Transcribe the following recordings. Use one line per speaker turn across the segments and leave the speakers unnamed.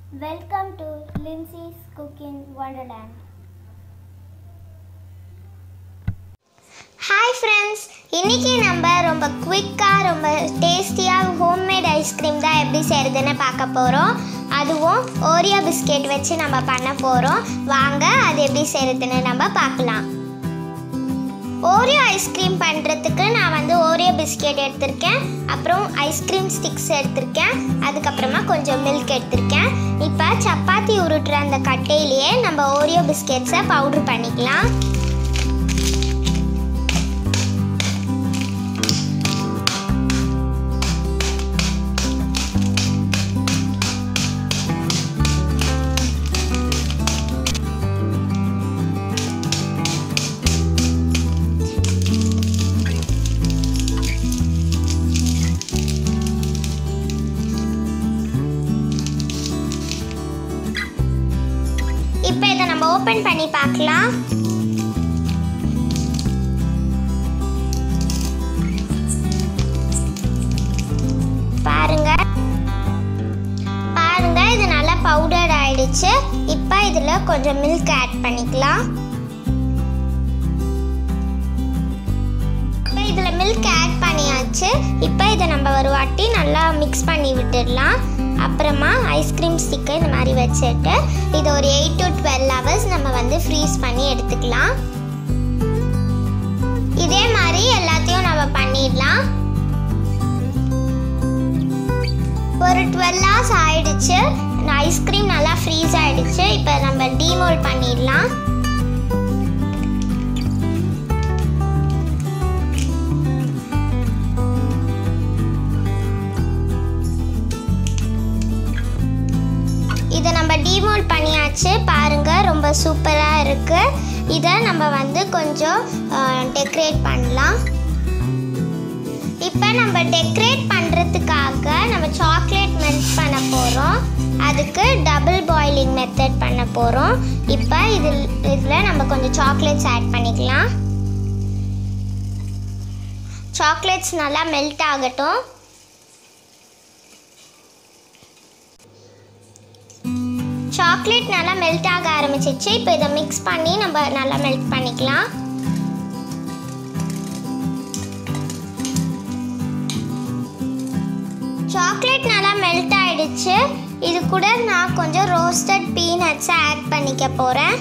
Welcome to Lindsay's Cooking Wonderland.
Hi friends இன்றைக்கி நம்ம ரொம்ப குவிக்காக ரொம்ப டேஸ்டியாக ஹோம்மேட் ஐஸ்கிரீம் தான் எப்படி செய்கிறதுன்னு பார்க்க போகிறோம் அதுவும் ஓரியோ பிஸ்கெட் வச்சு நம்ம பண்ண போகிறோம் வாங்க அது எப்படி செய்கிறதுன்னு நம்ம பார்க்கலாம் ஓரியோ ஐஸ்கிரீம் பண்ணுறதுக்கு நான் வந்து ஓரியோ பிஸ்கெட் எடுத்திருக்கேன் அப்புறம் ஐஸ்கிரீம் ஸ்டிக்ஸ் எடுத்திருக்கேன் அதுக்கப்புறமா கொஞ்சம் மில்க் எடுத்திருக்கேன் இப்போ சப்பாத்தி உருட்டுற அந்த கட்டையிலேயே நம்ம ஓரியோ பிஸ்கெட்ஸை பவுட்ரு பண்ணிக்கலாம் இப்போ இதை நம்ம ஓப்பன் பண்ணி பார்க்கலாம் பாருங்க பாருங்க இது நல்லா பவுடர் ஆயிடுச்சு இப்போ இதில் கொஞ்சம் மில்க் ஆட் பண்ணிக்கலாம் இப்போ இதில் மில்க் ஆட் பண்ணியாச்சு இப்போ இதை நம்ம ஒரு வாட்டி நல்லா மிக்ஸ் பண்ணி விட்டுடலாம் அப்புறமா ஐஸ்கிரீம் ஸ்டிக்கை இந்த மாதிரி வச்சுட்டு இது ஒரு எயிட் டு டுவெல் ஹவர்ஸ் நம்ம வந்து ஃப்ரீஸ் பண்ணி எடுத்துக்கலாம் இதே மாதிரி எல்லாத்தையும் நம்ம பண்ணிடலாம் ஒரு டுவெல் ஹவர்ஸ் ஆயிடுச்சு ஐஸ்கிரீம் நல்லா ஃப்ரீஸ் ஆயிடுச்சு இப்போ நம்ம டீமோல் பண்ணிடலாம் இதை நம்ம டீமோல்ட் பண்ணியாச்சு பாருங்க ரொம்ப சூப்பராக இருக்கு இதை நம்ம வந்து கொஞ்சம் டெக்கரேட் பண்ணலாம் இப்போ நம்ம டெக்கரேட் பண்ணுறதுக்காக நம்ம சாக்லேட் மெல்ட் பண்ண போகிறோம் அதுக்கு டபுள் பாயிலிங் மெத்தட் பண்ண போகிறோம் இப்போ இதில் இதில் நம்ம கொஞ்சம் சாக்லேட்ஸ் ஆட் பண்ணிக்கலாம் சாக்லேட்ஸ் நல்லா மெல்ட் ஆகட்டும் சாக்லேட் நல்லா மெல்ட் ஆக ஆரம்பிச்சிச்சு இப்போ இதை மிக்ஸ் பண்ணி நம்ம நல்லா மெல்ட் பண்ணிக்கலாம் சாக்லேட் நல்லா மெல்ட் ஆயிடுச்சு இது கூட நான் கொஞ்சம் ரோஸ்டட் பீனட்ஸை ஆட் பண்ணிக்க போகிறேன்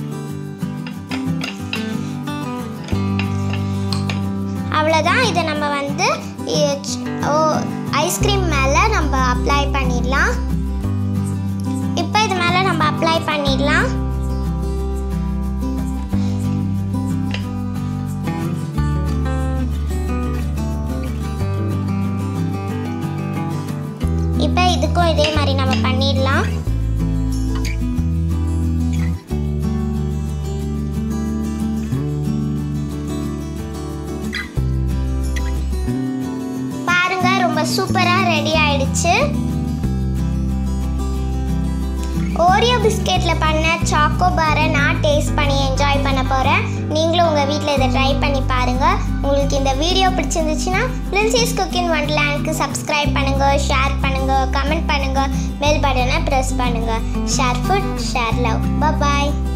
அவ்வளோதான் இதை நம்ம வந்து ஐஸ்கிரீம் மேலே நம்ம அப்ளை பண்ணிடலாம் இப்போ இது மேலே நம்ம அப்ளை பண்ணிடலாம் இப்போ இதுக்கும் இதே மாதிரி நம்ம பண்ணிடலாம் பாருங்க ரொம்ப சூப்பராக ரெடி ஆயிடுச்சு ஓரியோ பிஸ்கெட்டில் பண்ண சாக்கோ பாரை நான் டேஸ்ட் பண்ணி என்ஜாய் பண்ண போகிறேன் நீங்களும் உங்கள் வீட்டில் இதை ட்ரை பண்ணி பாருங்கள் உங்களுக்கு இந்த வீடியோ பிடிச்சிருந்துச்சுன்னா லின்சிஸ் குக்கிங் ஒன்லேண்ட்க்கு சப்ஸ்கிரைப் பண்ணுங்கள் ஷேர் பண்ணுங்கள் கமெண்ட் பண்ணுங்கள் பெல் பட்டனை ப்ரெஸ் பண்ணுங்கள் ஷேர் ஃபுட் ஷேர் லவ் பாய்